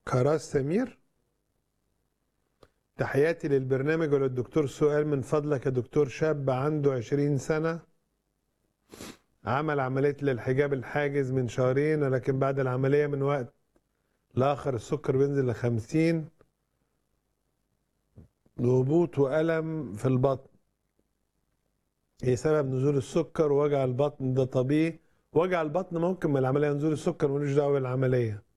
كراس سمير تحياتي للبرنامج وللدكتور سؤال من فضلك يا دكتور شاب عنده عشرين سنة عمل عملية للحجاب الحاجز من شهرين ولكن بعد العملية من وقت لآخر السكر بينزل لخمسين هبوط وألم في البطن ايه سبب نزول السكر ووجع البطن ده طبيعي وجع البطن ممكن من العملية نزول السكر ملوش دعوة بالعملية